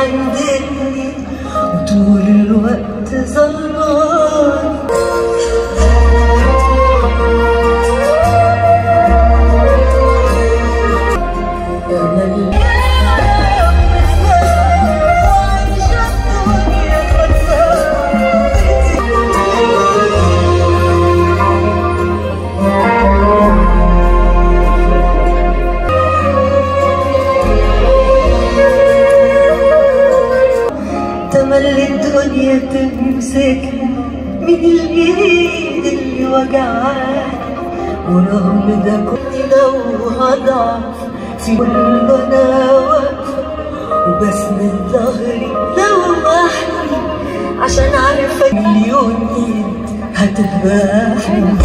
عندني وطول الوقت ظلمان أنا اللي وعايشة الدنيا تملي الدنيا تمسكني من الايد اللي وجعاني ورغم ده كنت لو هضعف في كل ما انا واقفه وبسند ظهري لو احكي عشان عارفه مليون ايد هتذبحني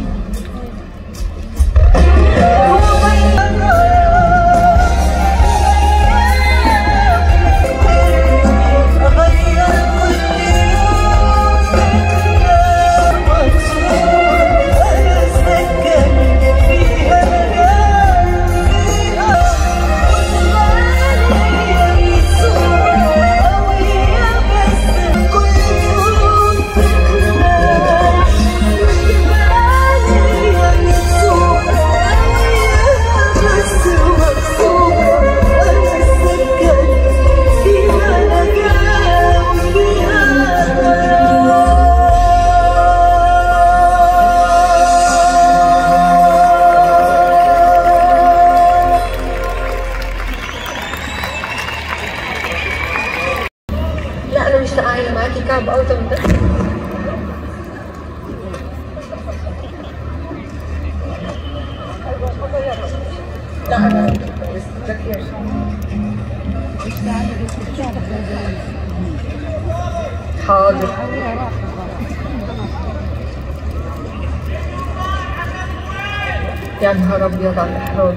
أغير كل يوم فكرة مكسورة أنا سكنت فيها أنام فيها وزماني يسوع قوية بس كل يوم فكرة وزماني يسوع قوية بس مكسورة أنا سكنت فيها أنام فيها لا انا مش تعالى معاكي كعب اوطى من ده لا انا حاضر يا نهار ابيض على الاحراج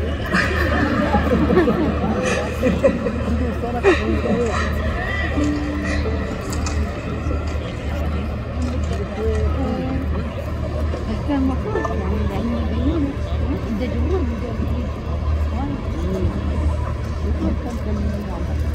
كان المفروض يعني لأن يبينوا ده جمهور مجرد